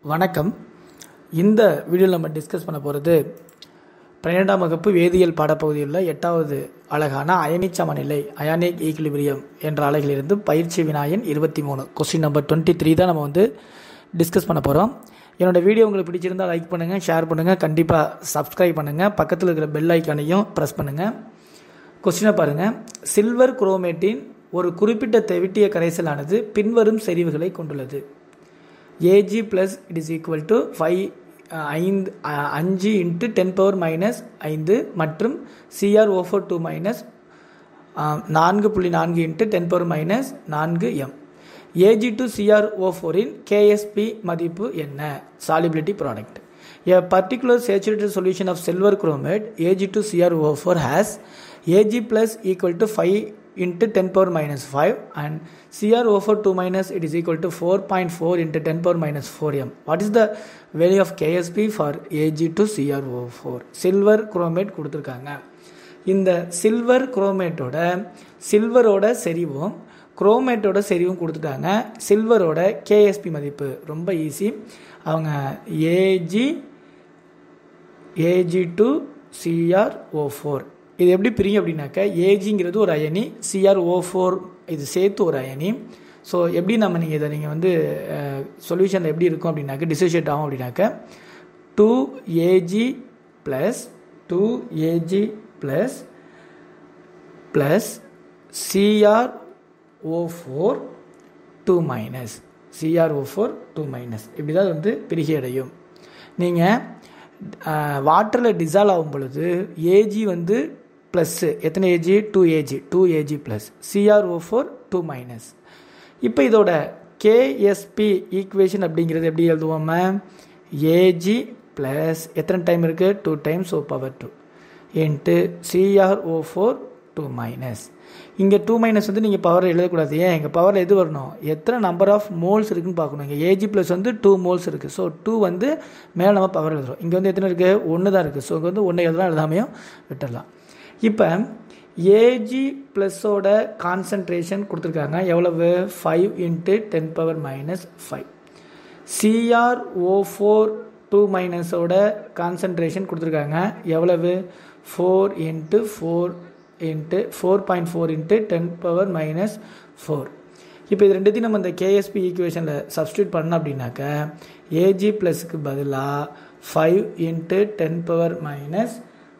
வணக்கம் இந்த வீடியோவில் நம்ம டிஸ்கஸ் பண்ண போகிறது பன்னிரெண்டாம் வகுப்பு வேதியியல் பாடப்பகுதியில் எட்டாவது அழகான அயனிச் சமநிலை அயானிக் ஈக்லிபிரியம் என்ற அழகிலிருந்து பயிற்சி வினாயன் இருபத்தி மூணு கொஸ்டின் நம்பர் டுவெண்ட்டி த்ரீ தான் நம்ம வந்து டிஸ்கஸ் பண்ண போகிறோம் என்னோட வீடியோ உங்களுக்கு பிடிச்சிருந்தால் லைக் பண்ணுங்கள் ஷேர் பண்ணுங்கள் கண்டிப்பாக சப்ஸ்கிரைப் பண்ணுங்கள் பக்கத்தில் இருக்கிற பெல் ஐக்கானையும் ப்ரெஸ் பண்ணுங்கள் கொஸ்டினை பாருங்கள் சில்வர் குரோமேட்டின் ஒரு குறிப்பிட்ட தெவிட்டிய கரைசலானது பின்வரும் செறிவுகளை கொண்டுள்ளது AG plus it is equal to five ஐந்து அஹ், அஞ்சு இன்ட்டு டென் பவர் மைனஸ் ஐந்து மற்றும் CR O four two minus நான்கு புள்ளி நான்கு இன்ட்டு டென் பவர் மைனஸ் நான்கு M AG two CR O ஃபோரின் கேஎஸ்பி மதிப்பு என்ன solubility product A particular saturated solution of silver chromate Ag to CrO4 has Ag plus equal to 5 into 10 power minus 5 and CrO4 2 minus it is equal to 4.4 into 10 power minus 4m. What is the value of KSP for Ag to CrO4? Silver chromate கொடுத்துருக்காங்க இந்த silver குரோமேட்டோட சில்வரோட செறிவும் குரோமேட்டோட செறிவும் கொடுத்துட்டாங்க சில்வரோட KSP மதிப்பு ரொம்ப easy அவங்க AG AG two CR O four இது எப்படி பிரியும் அப்படின்னாக்க ஏஜிங்கிறது ஒரு அயனி சிஆர் ஓ ஃபோர் இது சேர்த்து ஒரு அயனி ஸோ எப்படி நம்ம நீங்கள் இதை நீங்கள் வந்து சொல்யூஷனில் எப்படி இருக்கும் அப்படின்னாக்க டிசோசியேட் ஆகும் அப்படின்னாக்க two AG plus two AG plus plus CR O four two minus CRO four two minus இப்படி தான் வந்து பிரிகை அடையும் நீங்கள் வாட்டரில் டிசால்வ் ஆகும் பொழுது ஏஜி வந்து ப்ளஸ்ஸு எத்தனை AG two AG two AG plus CRO four two minus இப்போ இதோட கேஎஸ்பி ஈக்குவேஷன் அப்படிங்கிறது எப்படி எழுதுவோம் ஏஜி ப்ளஸ் எத்தனை டைம் இருக்குது two times O power two into CRO four two minus இங்கே டூ மைனஸ் வந்து நீங்கள் பவர் எழுதக்கூடாது ஏன் எங்கள் பவரில் எது வரணும் எத்தனை நம்பர் ஆஃப் மோல்ஸ் இருக்குன்னு பார்க்கணும் இங்கே ஏஜி ப்ளஸ் வந்து டூ மோல்ஸ் இருக்குது ஸோ டூ வந்து மேலே நம்ம பவர் எழுதுறோம் இங்கே வந்து எத்தனை இருக்குது ஒன்று தான் இருக்குது ஸோ இங்கே வந்து ஒன்று எழுதலாம் எழுதாமையும் விட்டுடலாம் இப்போ ஏஜி ப்ளஸோட கான்சன்ட்ரேஷன் கொடுத்துருக்காங்க எவ்வளவு five into ten power minus five CR O four two மைனஸோட கான்சன்ட்ரேஷன் கொடுத்துருக்காங்க எவ்வளவு four into four into four point four into ten power minus four இப்போ இது ரெண்டுத்தையும் நம்ம இந்த கேஎஸ்பி ஈக்குவேஷனில் சப்ஸ்டியூட் பண்ணோம் அப்படின்னாக்க ஏஜி ப்ளஸ்க்கு பதிலாக five into ten power minus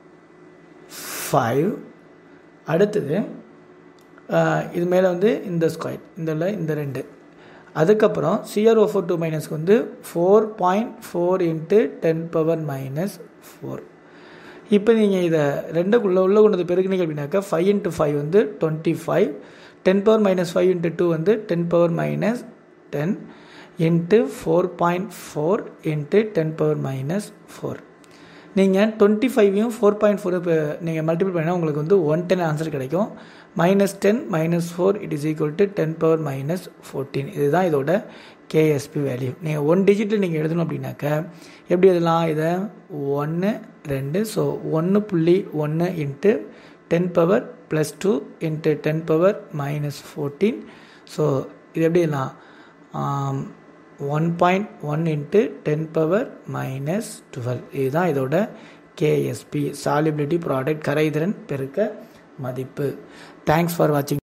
five அடுத்தது ஆஹ், இது மேலே வந்து இந்த ஸ்கொயர் இந்த இந்த ரெண்டு அதுக்கப்புறம் சிஆர்ஓ ஃபோர் டூ மைனஸ்க்கு வந்து four point four into ten power minus four இப்போ நீங்கள் இதை ரெண்டுக்குள்ளே உள்ள கொண்டு வந்து பெருக்குனீங்க அப்படின்னாக்கா ஃபைவ் இன்ட்டு ஃபைவ் வந்து twenty five ten power minus five into two வந்து ten power minus ten into four point four into ten power minus four நீங்கள் டுவெண்ட்டி ஃபைவையும் ஃபோர் பாயிண்ட் ஃபோர் இப்போ நீங்கள் மல்டிபிள் பண்ணால் உங்களுக்கு வந்து ஒன் டென் ஆன்சர் கிடைக்கும் minus ten minus four it is equal to ten power minus fourteen இதுதான் இதோட கேஎஸ்பி வேல்யூ நீங்கள் ஒன் டிஜிட்டில் நீங்கள் எழுதணும் அப்படின்னாக்க எப்படி எழுதலாம் இதை ஒன்று ரெண்டு ஸோ ஒன்று புள்ளி ஒன்று into ten power plus two into ten power minus fourteen so இது எப்படி எழுதலாம் one point one into ten power minus twelve இதுதான் இதோட கேஎஸ்பி சாலிபிலிட்டி ப்ராடக்ட் கரைதிறன் பெருக்க மதிப்பு தேங்க்ஸ் ஃபார் வாட்சிங்